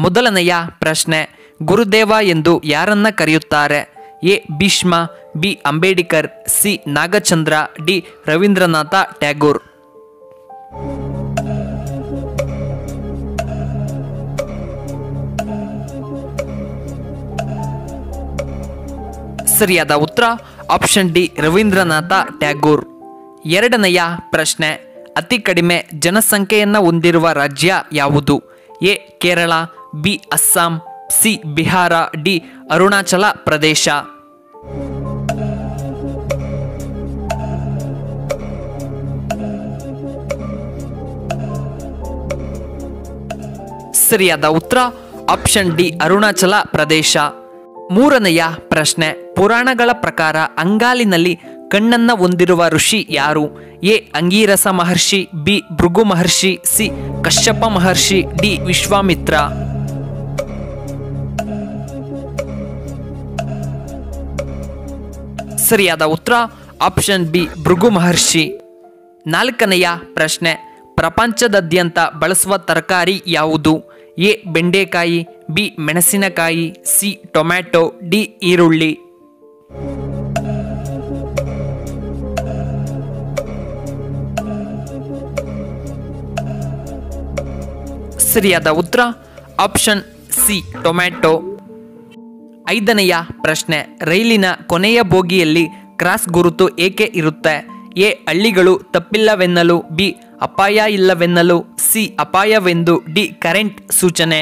ಮೊದಲನೆಯ ಪ್ರಶ್ನೆ ಗುರುದೇವ ಎಂದು ಯಾರನ್ನ ಕರೆಯುತ್ತಾರೆ A Bhishma B Ambedkar C Nagachandra D Rabindranath Tagore ಸರಿಯಾದ ಉತ್ತರ ಆಪ್ಷನ್ ಡಿ ರವೀಂದ್ರನಾಥ ಟ್ಯಾಗೋರ್ ಎರಡನೆಯ ಪ್ರಶ್ನೆ ಅತಿ ಕಡಿಮೆ ಜನಸಂಖ್ಯೆಯನ್ನು ಹೊಂದಿರುವ ರಾಜ್ಯ ಯಾವುದು A Kerala B Assam C Bihar D Arunachal Pradesh ಸರಿಯಾದ ಉತ್ತರ ಆಪ್ಷನ್ ಡಿ ಅರುಣಾಚಲ ಪ್ರದೇಶ ಮೂರನೆಯ ಪ್ರಶ್ನೆ ಪುರಾಣಗಳ ಪ್ರಕಾರ ಅಂಗಾಲಿನಲ್ಲಿ ಕಣ್ಣನ್ನ ಹೊಂದಿರುವ ಋಷಿ ಯಾರು A Angirasa Maharshi B Bhrigu Maharshi C Kashyapa Maharshi D Vishwamitra ಸರಿಯಾದ ಉತ್ತರ ಆಪ್ಷನ್ ಬಿ ಭೃಗು ಮಹರ್ಷಿ ನಾಲ್ಕನೆಯ ಪ್ರಶ್ನೆ ಪ್ರಪಂಚದಾದ್ಯಂತ ಬಳಸುವ ತರಕಾರಿ ಯಾವುದು ಎ ಬೆಂಡೆಕಾಯಿ ಬಿ ಮೆಣಸಿನಕಾಯಿ ಸಿ ಟೊಮ್ಯಾಟೊ ಡಿ ಈರುಳ್ಳಿ ಸರಿಯಾದ ಉತ್ತರ ಆಪ್ಷನ್ ಸಿ ಟೊಮ್ಯಾಟೊ ಐದನೆಯ ಪ್ರಶ್ನೆ ರೈಲಿನ ಕೊನೆಯ ಬೋಗಿಯಲ್ಲಿ ಕ್ರಾಸ್ ಗುರುತು ಏಕೆ ಇರುತ್ತೆ ಎ ಹಳ್ಳಿಗಳು ತಪ್ಪಿಲ್ಲವೆನ್ನಲು ಬಿ ಅಪಾಯ ಇಲ್ಲವೆನ್ನಲು ಸಿ ಅಪಾಯವೆಂದು ಡಿ ಕರೆಂಟ್ ಸೂಚನೆ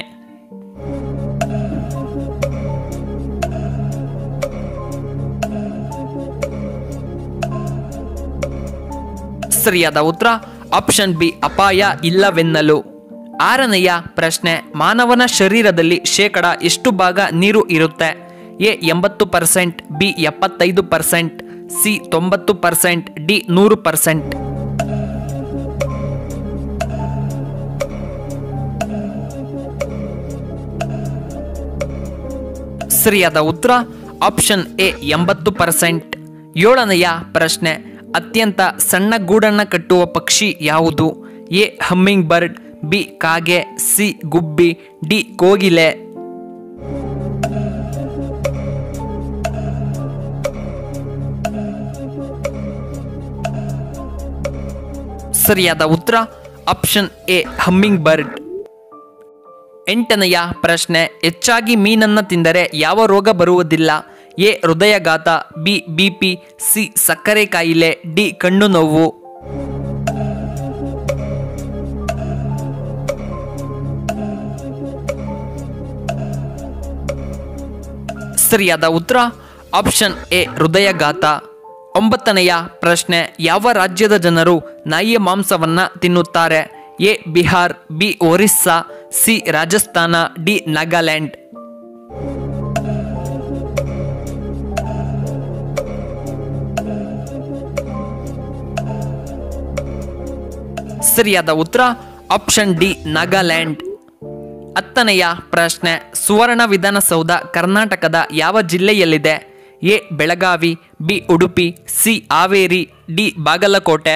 ಸರಿಯಾದ ಉತ್ತರ ಆಪ್ಷನ್ ಬಿ ಅಪಾಯ ಇಲ್ಲವೆನ್ನಲು ಆರನೆಯ ಪ್ರಶ್ನೆ ಮಾನವನ ಶರೀರದಲ್ಲಿ ಶೇಕಡ ಎಷ್ಟು ಭಾಗ ನೀರು ಇರುತ್ತೆ ಎ ಎಂಬತ್ತು ಪರ್ಸೆಂಟ್ ಬಿ ಎಪ್ಪತ್ತೈದು ಪರ್ಸೆಂಟ್ ಸಿ ತೊಂಬತ್ತು ಪರ್ಸೆಂಟ್ ಡಿ ನೂರು ಪರ್ಸೆಂಟ್ ಸರಿಯಾದ ಉತ್ತರ ಆಪ್ಷನ್ ಎ ಎಂಬತ್ತು ಪರ್ಸೆಂಟ್ ಏಳನೆಯ ಪ್ರಶ್ನೆ ಅತ್ಯಂತ ಸಣ್ಣ ಗೂಡನ್ನು ಕಟ್ಟುವ ಪಕ್ಷಿ ಯಾವುದು ಎ ಹಮ್ಮಿಂಗ್ ಬರ್ಡ್ ಬಿ ಕಾಗೆ ಸಿ ಗುಬ್ಬಿ ಡಿ ಕೋಗಿಲೆ ಸರಿಯಾದ ಉತ್ತರ ಆಪ್ಷನ್ ಎ ಹಮ್ಮಿಂಗ್ ಬರ್ಡ್ ಎಂಟನೆಯ ಪ್ರಶ್ನೆ ಹೆಚ್ಚಾಗಿ ಮೀನನ್ನು ತಿಂದರೆ ಯಾವ ರೋಗ ಬರುವುದಿಲ್ಲ ಎ ಹೃದಯಘಾತ ಬಿ ಬಿಪಿ ಸಿ ಸಕ್ಕರೆ ಕಾಯಿಲೆ ಡಿ ಕಣ್ಣು ನೋವು ಸರಿಯಾದ ಉತ್ತರ ಆಪ್ಷನ್ ಎ ಹೃದಯಘಾತ ಒಂಬತ್ತನೆಯ ಪ್ರಶ್ನೆ ಯಾವ ರಾಜ್ಯದ ಜನರು ನಾಯಿಯ ಮಾಂಸವನ್ನ ತಿನ್ನುತ್ತಾರೆ A Bihar B Orissa C Rajasthan D Nagaland ಸರಿಯಾದ ಉತ್ತರ ಆಪ್ಷನ್ ಡಿ ನಾಗಾಲ್ಯಾಂಡ್ ಹತ್ತನೆಯ ಪ್ರಶ್ನೆ ಸುವರ್ಣ ವಿಧಾನಸೌಧ ಕರ್ನಾಟಕದ ಯಾವ ಜಿಲ್ಲೆಯಲ್ಲಿದೆ A Belagavi B Udupi C Haveri D Bagalkot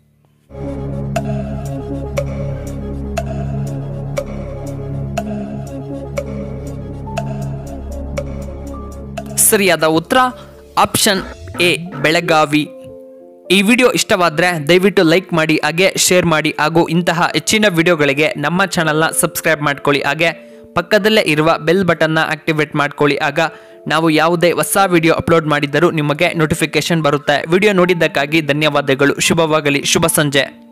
ಸರಿಯಾದ ಉತ್ತರ ಆಪ್ಷನ್ ಎ ಬೆಳಗಾವಿ ಈ ವಿಡಿಯೋ ಇಷ್ಟವಾದರೆ ದಯವಿಟ್ಟು ಲೈಕ್ ಮಾಡಿ ಹಾಗೆ ಶೇರ್ ಮಾಡಿ ಹಾಗೂ ಇಂತಹ ಹೆಚ್ಚಿನ ವಿಡಿಯೋಗಳಿಗೆ ನಮ್ಮ ಚಾನಲ್ನ ಸಬ್ಸ್ಕ್ರೈಬ್ ಮಾಡ್ಕೊಳ್ಳಿ ಹಾಗೆ ಪಕ್ಕದಲ್ಲೇ ಇರುವ ಬೆಲ್ ಬಟನ್ನ ಆಕ್ಟಿವೇಟ್ ಮಾಡ್ಕೊಳ್ಳಿ ಆಗ ನಾವು ಯಾವುದೇ ಹೊಸ ವಿಡಿಯೋ ಅಪ್ಲೋಡ್ ಮಾಡಿದ್ದರೂ ನಿಮಗೆ ನೋಟಿಫಿಕೇಶನ್ ಬರುತ್ತೆ ವಿಡಿಯೋ ನೋಡಿದ್ದಕ್ಕಾಗಿ ಧನ್ಯವಾದಗಳು ಶುಭವಾಗಲಿ ಶುಭ ಸಂಜೆ